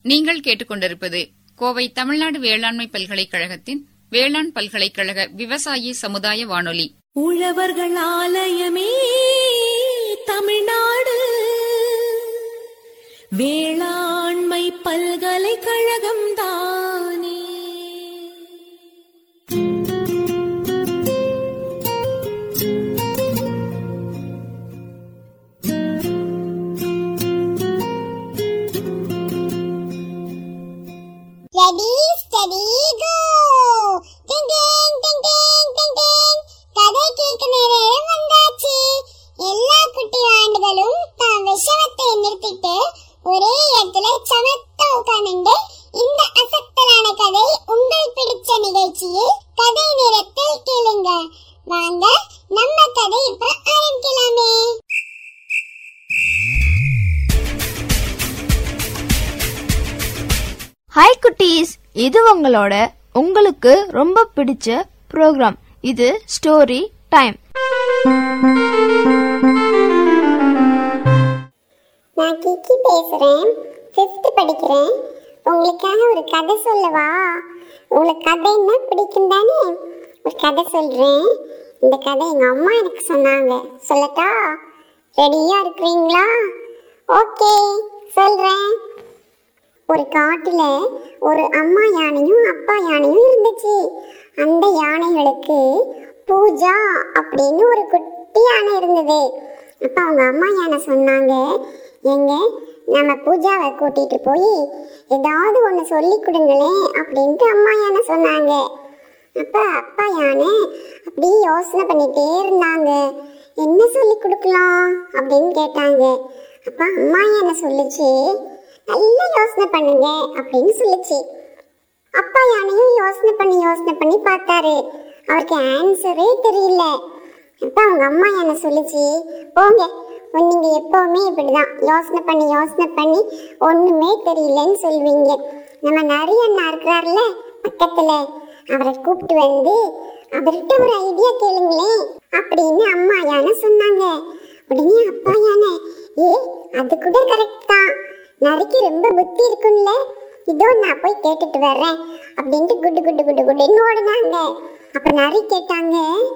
நீங்கள் கேட்டுக்கொண்டிருப்பது கோவை தமிழ்நாடு வேளாண்மை பல்கலைக்கழகத்தின் வேளாண் பல்கலைக்கழக விவசாயி சமுதாய வானொலி உழவர்கள் ஆலயமே தமிழ்நாடு வேளாண்மை பல்கலைக்கழகம் தானே Ready, steady, go! Ding, ding, ding, ding, ding, ding. கதை கேட்க நேரம் வந்தாச்சு எல்லா குட்டி ஆண்டுகளும் தான் விஷவத்தை நிறுத்திட்டு ஒரே இடத்துல சமத்தா உட்கார்ந்துட்டு இந்த அசத்தலான கதை உங்கள் பிடிச்ச நிகழ்ச்சியில் கதை நேரத்தில் கேளுங்க வாங்க நம்ம கதை இப்ப ஆரம்பிக்கலாமே ஹாய் குட்டீஸ் இது உங்களோட உங்களுக்கு ரொம்ப பிடிச்ச ப்ரோக்ராம் இது ஸ்டோரி டைம் நான் கிக்கி பேசுறேன் ஃபிஃப்த் படிக்கிறேன் உங்களுக்காக ஒரு கதை சொல்லவா உங்களுக்கு கதைன்னா பிடிக்கும் தானே ஒரு கதை சொல்றேன் இந்த கதை எங்க அம்மா எனக்கு சொன்னாங்க சொல்லட்டா ரெடியா இருக்கிறீங்களா ஓகே சொல்றேன் ஒரு காட்டுல ஒரு அம்மா யானையும் அப்பா யானையும் இருந்துச்சு அந்த யானைகளுக்கு பூஜா அப்படின்னு ஒரு குட்டி யானை இருந்தது அப்ப அவங்க அம்மா யானை சொன்னாங்க எங்க நம்ம பூஜாவை கூட்டிட்டு போய் ஏதாவது ஒன்று சொல்லி கொடுங்களேன் அப்படின்ட்டு அம்மா யானை சொன்னாங்க அப்ப அப்பா யானை அப்படியே யோசனை பண்ணிட்டே இருந்தாங்க என்ன சொல்லி கொடுக்கலாம் அப்படின்னு கேட்டாங்க அப்ப அம்மா யானை சொல்லுச்சு நல்லா யோசனை பண்ணுங்க அப்படின்னு சொல்லுச்சு அப்பா யானையும் யோசனை பண்ணி யோசனை பண்ணி பார்த்தாரு அவருக்கு ஆன்சரே தெரியல அப்ப அவங்க அம்மா யானை சொல்லுச்சு போங்க நீங்க எப்பவுமே இப்படிதான் யோசனை பண்ணி யோசனை பண்ணி ஒண்ணுமே தெரியலன்னு சொல்வீங்க நம்ம நிறைய அண்ணா இருக்கிறார்ல பக்கத்துல அவரை கூப்பிட்டு வந்து அவர்கிட்ட ஒரு ஐடியா கேளுங்களேன் அப்படின்னு அம்மா யானை சொன்னாங்க உடனே அப்பா யானை ஏ அது கூட கரெக்ட் தான் நரிக்கு ரொம்ப புத்தி இருக்கும்ல இதோ நான் போய் கேட்டுட்டு வர்றேன் அப்படின்ட்டு குடு குடு குடு குடுன்னு ஓடினாங்க அப்ப நரி கேட்டாங்க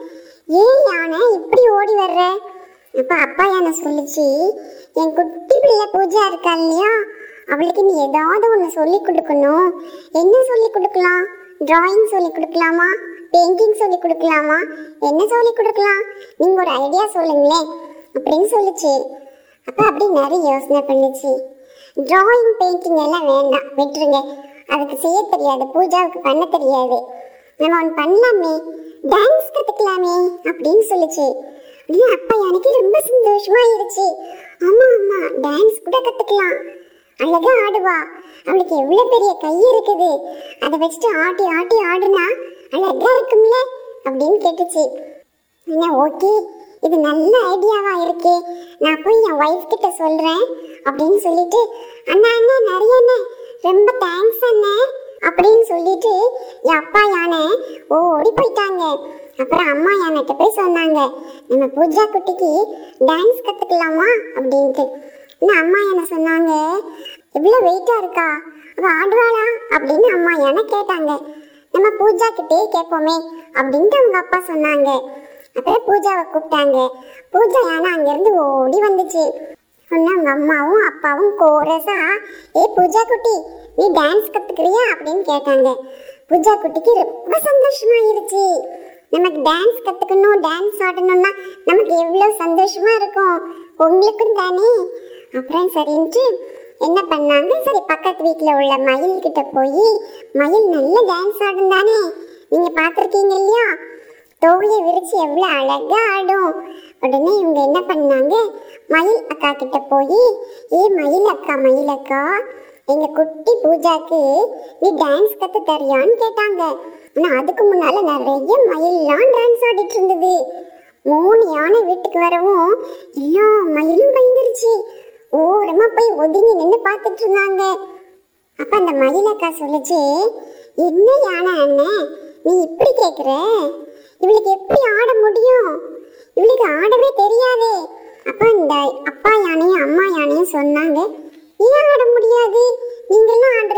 ஏன் யானை இப்படி ஓடி வர்ற அப்ப அப்பா யானை சொல்லுச்சு என் குட்டி பிள்ளை பூஜா இருக்கா இல்லையா அவளுக்கு நீ ஏதாவது ஒன்று சொல்லி கொடுக்கணும் என்ன சொல்லி கொடுக்கலாம் டிராயிங் சொல்லி கொடுக்கலாமா பெயிண்டிங் சொல்லி கொடுக்கலாமா என்ன சொல்லி கொடுக்கலாம் நீங்க ஒரு ஐடியா சொல்லுங்களேன் அப்படின்னு சொல்லுச்சு அப்ப அப்படி நிறைய யோசனை பண்ணுச்சு டிராயிங் பெயிண்டிங் எல்லாம் வேண்டாம் விட்டுருங்க அதுக்கு செய்ய தெரியாது பூஜாவுக்கு பண்ண தெரியாது நம்ம ஒன்று பண்ணலாமே டான்ஸ் கற்றுக்கலாமே அப்படின்னு சொல்லுச்சு உடனே அப்பா எனக்கு ரொம்ப சந்தோஷமா ஆயிருச்சு ஆமா ஆமா டான்ஸ் கூட கற்றுக்கலாம் அழகா ஆடுவா அவளுக்கு எவ்வளவு பெரிய கை இருக்குது அதை வச்சுட்டு ஆட்டி ஆட்டி ஆடுனா அழகா இருக்கும்ல அப்படின்னு கேட்டுச்சு என்ன ஓகே இது நல்ல ஐடியாவா இருக்கு நான் போய் என் ஒய்ஃப் கிட்ட சொல்றேன் அப்படின்னு சொல்லிட்டு அண்ணா அண்ணா நிறைய அண்ணே ரொம்ப தேங்க்ஸ் அண்ணே அப்படின்னு சொல்லிட்டு என் அப்பா யானை ஓடி போயிட்டாங்க அப்புறம் அம்மா யானைகிட்ட போய் சொன்னாங்க நம்ம பூஜா குட்டிக்கு டான்ஸ் கத்துக்கலாமா அப்படின்ட்டு இன்னும் அம்மா யானை சொன்னாங்க இவ்வளோ வெயிட்டா இருக்கா அவ ஆடுவாளா அப்படின்னு அம்மா யானை கேட்டாங்க நம்ம பூஜா கிட்டே கேட்போமே அப்படின்ட்டு அவங்க அப்பா சொன்னாங்க அப்புறம் பூஜாவை கூப்பிட்டாங்க பூஜா யானை அங்கிருந்து ஓடி வந்துச்சு உடனே அவங்க அம்மாவும் அப்பாவும் கோரஸா ஏ பூஜா குட்டி நீ டான்ஸ் கத்துக்கிறியா அப்படின்னு கேட்டாங்க பூஜா குட்டிக்கு ரொம்ப சந்தோஷமாயிருச்சு நமக்கு டான்ஸ் கத்துக்கணும் டான்ஸ் ஆடணும்னா நமக்கு எவ்வளோ சந்தோஷமா இருக்கும் உங்களுக்கும் தானே அப்புறம் சரின்ட்டு என்ன பண்ணாங்க சரி பக்கத்து வீட்டில் உள்ள மயில் கிட்ட போய் மயில் நல்ல டான்ஸ் ஆடும் தானே நீங்க பார்த்துருக்கீங்க இல்லையா தோகையை விரிச்சு எவ்வளோ அழகா ஆடும் உடனே இவங்க என்ன பண்ணாங்க மயில் அக்கா கிட்ட போய் ஏ மயில் அக்கா மயில் அக்கா எங்க குட்டி பூஜாக்கு நீ டான்ஸ் கத்து தரியான்னு கேட்டாங்க ஆனா அதுக்கு முன்னால நிறைய மயில்லாம் டான்ஸ் ஆடிட்டு இருந்தது மூணு யானை வீட்டுக்கு வரவும் எல்லா மயிலும் பயந்துருச்சு ஓரமா போய் ஒதுங்கி நின்று பார்த்துட்டு இருந்தாங்க அப்ப அந்த மயிலக்கா சொல்லுச்சு என்ன யானை அண்ணன் நீ இப்படி கேக்குற இவளுக்கு எப்படி ஆட முடியும் இவளுக்கு ஆடவே தெரியாதே அப்ப இந்த அப்பா யானையும் அம்மா யானையும் சொன்னாங்க ஏன் ஆட முடியாது நீங்கெல்லாம்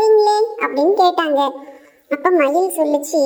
அப்படின்னு கேட்டாங்க அப்ப மயில் சொல்லுச்சு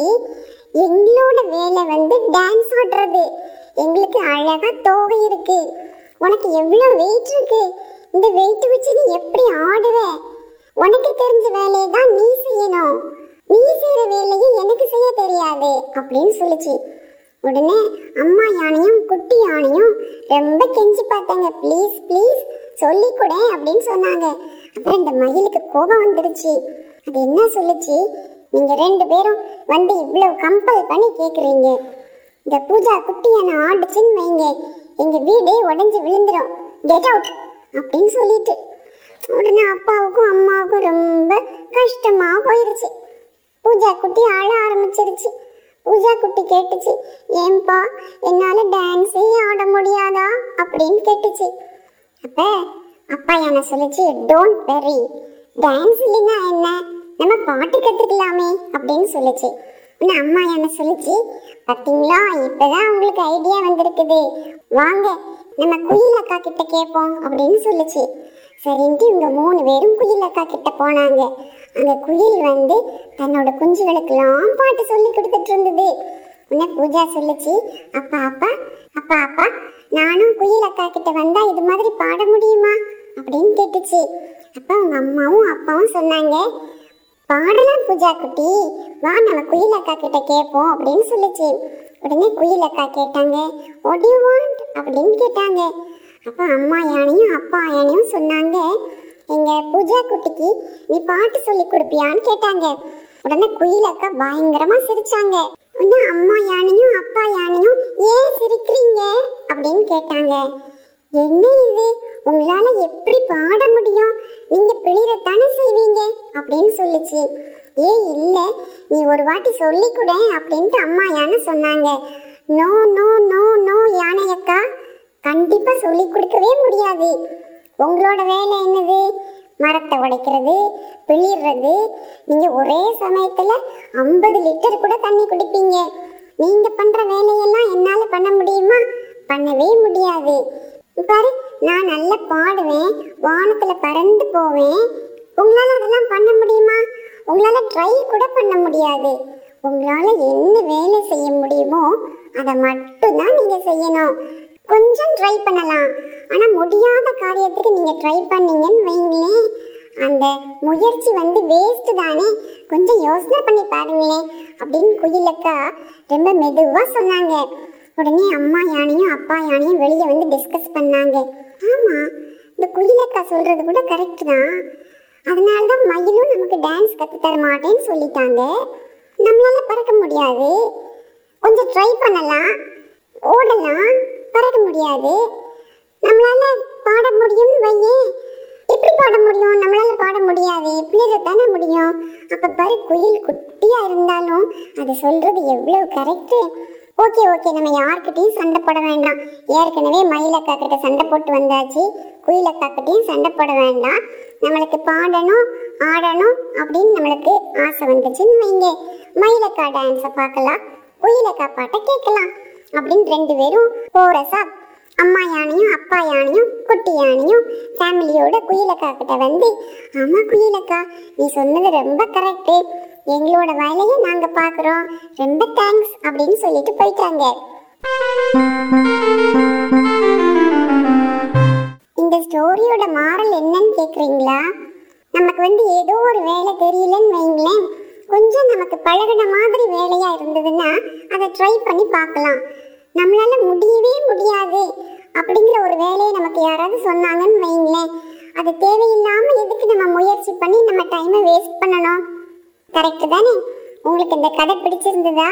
எங்களோட வேலை வந்து டான்ஸ் ஆடுறது எங்களுக்கு அழகா தோகை இருக்கு உனக்கு எவ்வளவு வெயிட் இருக்கு இந்த வெயிட் வச்சு நீ எப்படி ஆடுவ உனக்கு தெரிஞ்ச வேலையை தான் நீ செய்யணும் நீ செய்யற வேலையை எனக்கு செய்ய தெரியாது அப்படின்னு சொல்லுச்சு உடனே அம்மா யானையும் குட்டி யானையும் ரொம்ப கெஞ்சி பார்த்தாங்க ப்ளீஸ் ப்ளீஸ் சொல்லி கொடு அப்படின்னு சொன்னாங்க அப்புறம் இந்த மயிலுக்கு கோபம் வந்துடுச்சு அது என்ன சொல்லுச்சு நீங்க ரெண்டு பேரும் வந்து இவ்வளவு கம்பல் பண்ணி கேக்குறீங்க இந்த பூஜா குட்டி யானை ஆடுச்சுன்னு வைங்க எங்க வீடே உடைஞ்சு விழுந்துரும் கெட் அவுட் அப்படின்னு சொல்லிட்டு உடனே அப்பாவுக்கும் அம்மாவுக்கும் ரொம்ப கஷ்டமா போயிருச்சு பூஜா குட்டி ஆள ஆரம்பிச்சிருச்சு பூஜா குட்டி கேட்டுச்சு ஏன்பா என்னால டான்ஸே ஆட முடியாதா அப்படின்னு கேட்டுச்சு அப்ப அப்பா என்ன சொல்லுச்சு டோன்ட் வெரி டான்ஸ் இல்லைன்னா என்ன நம்ம பாட்டு கத்துக்கலாமே அப்படின்னு சொல்லுச்சு உடனே அம்மா என்ன சொல்லுச்சு பாத்தீங்களா இப்பதான் உங்களுக்கு ஐடியா வந்திருக்குது வாங்க நம்ம குயில் அக்கா கிட்ட கேட்போம் அப்படின்னு சொல்லுச்சு சரின்ட்டு இவங்க மூணு பேரும் குயில் அக்கா கிட்ட போனாங்க அந்த குயில் வந்து தன்னோட குஞ்சுகளுக்கெல்லாம் பாட்டு சொல்லி கொடுத்துட்டு இருந்தது உடனே பூஜா சொல்லுச்சு அப்பா அப்பா அப்பா அப்பா நானும் குயில் அக்கா கிட்ட வந்தா இது மாதிரி பாட முடியுமா அப்படின்னு கேட்டுச்சு அப்ப அவங்க அம்மாவும் அப்பாவும் சொன்னாங்க பாடலாம் பூஜா குட்டி வா நம்ம குயில் அக்கா கிட்ட கேட்போம் அப்படின்னு சொல்லுச்சு உடனே குயில் அக்கா கேட்டாங்க what do you want அப்படின்னு கேட்டாங்க அப்ப அம்மா யானையும் அப்பா யானையும் சொன்னாங்க எங்க பூஜா குட்டிக்கு நீ பாட்டு சொல்லி கொடுப்பியான்னு கேட்டாங்க உடனே குயில் அக்கா பயங்கரமா சிரிச்சாங்க உடனே அம்மா யானையும் அப்பா யானையும் ஏன் சிரிக்கிறீங்க அப்படின்னு கேட்டாங்க என்ன இது உங்களால எப்படி பாட முடியும் நீங்க பிளிரத்தானே செய்வீங்க அப்படின்னு சொல்லுச்சு ஏ இல்ல நீ ஒரு வாட்டி சொல்லி கொடு அப்படின்ட்டு அம்மா யானை சொன்னாங்க நோ நோ நோ நோ யானை அக்கா கண்டிப்பா சொல்லி கொடுக்கவே முடியாது உங்களோட வேலை என்னது மரத்தை உடைக்கிறது பிளிர்றது நீங்க ஒரே சமயத்துல ஐம்பது லிட்டர் கூட தண்ணி குடிப்பீங்க நீங்க பண்ற வேலையெல்லாம் என்னால பண்ண முடியுமா பண்ணவே முடியாது பாரு நான் நல்லா பாடுவேன் வானத்துல பறந்து போவேன் உங்களால அதெல்லாம் பண்ண முடியுமா உங்களால ட்ரை கூட பண்ண முடியாது உங்களால என்ன வேலை செய்ய முடியுமோ அதை மட்டும்தான் நீங்க செய்யணும் கொஞ்சம் ட்ரை பண்ணலாம் ஆனா முடியாத காரியத்துக்கு நீங்க ட்ரை பண்ணீங்கன்னு வைங்களேன் அந்த முயற்சி வந்து வேஸ்ட் தானே கொஞ்சம் யோசனை பண்ணி பாருங்களேன் அப்படின்னு குயிலக்கா ரொம்ப மெதுவா சொன்னாங்க உடனே அம்மா யானையும் அப்பா யானையும் வெளியே வந்து டிஸ்கஸ் பண்ணாங்க ஆமா இந்த குயிலக்கா சொல்றது கூட கரெக்ட் தான் அதனால தான் மயிலும் நமக்கு டான்ஸ் கத்து தர மாட்டேன்னு சொல்லிட்டாங்க நம்மளால பறக்க முடியாது கொஞ்சம் ட்ரை பண்ணலாம் ஓடலாம் பறக்க முடியாது நம்மளால பாட முடியும்னு வையே எப்படி பாட முடியும் நம்மளால பாட முடியாது பிள்ளைல தானே முடியும் அப்ப பாரு குயில் குட்டியா இருந்தாலும் அது சொல்றது எவ்வளவு கரெக்ட் ஓகே ஓகே நம்ம யார்கிட்டயும் சண்டை போட வேண்டாம் ஏற்கனவே மயிலக்கா கிட்ட சண்டை போட்டு வந்தாச்சு குயிலக்கா கிட்டயும் சண்டை போட வேண்டாம் நம்மளுக்கு பாடணும் ஆடணும் அப்படின்னு நம்மளுக்கு ஆசை வந்துச்சுன்னு வைங்க மயிலக்கா டான்ஸை பார்க்கலாம் குயிலக்கா பாட்டை கேட்கலாம் அப்படின்னு ரெண்டு பேரும் கோரஸா அம்மா யானையும் அப்பா யானையும் குட்டி யானையும் ஃபேமிலியோட குயிலக்கா கிட்ட வந்து ஆமா குயிலக்கா நீ சொன்னது ரொம்ப கரெக்டு எங்களோட வேலையை நாங்க பார்க்குறோம் ரொம்ப தேங்க்ஸ் அப்படின்னு சொல்லிட்டு போயிட்டாங்க இந்த ஸ்டோரியோட மாரல் என்னன்னு கேக்குறீங்களா நமக்கு வந்து ஏதோ ஒரு வேலை தெரியலன்னு வைங்களேன் கொஞ்சம் நமக்கு பழகுன மாதிரி வேலையா இருந்ததுன்னா அதை ட்ரை பண்ணி பார்க்கலாம் நம்மளால முடியவே முடியாது அப்படிங்கிற ஒரு வேலையை நமக்கு யாராவது சொன்னாங்கன்னு வைங்களேன் அது தேவையில்லாம எதுக்கு நம்ம முயற்சி பண்ணி நம்ம டைமை வேஸ்ட் பண்ணணும் கரெக்ட் தானே உங்களுக்கு இந்த கதை பிடிச்சிருந்ததா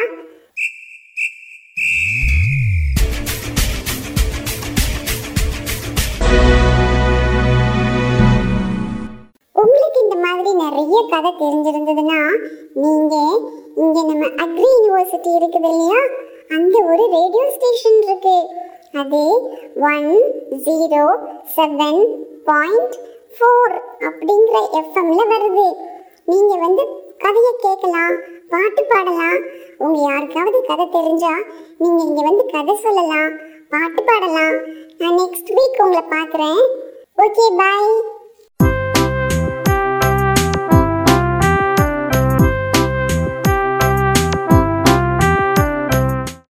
உங்களுக்கு இந்த மாதிரி நிறைய கதை தெரிஞ்சிருந்ததுன்னா நீங்க இங்க நம்ம அக்ரி யுனிவர்சிட்டி இருக்குது இல்லையா அங்க ஒரு ரேடியோ ஸ்டேஷன் இருக்கு அது one zero seven point four அப்படிங்கிற எஃப்எம்ல வருது நீங்க வந்து கதையை கேட்கலாம் பாட்டு பாடலாம் உங்க யாருக்காவது கதை தெரிஞ்சா நீங்க இங்க வந்து கதை சொல்லலாம் பாட்டு பாடலாம் நான் நெக்ஸ்ட் வீக் உங்களை பார்க்குறேன் ஓகே பாய்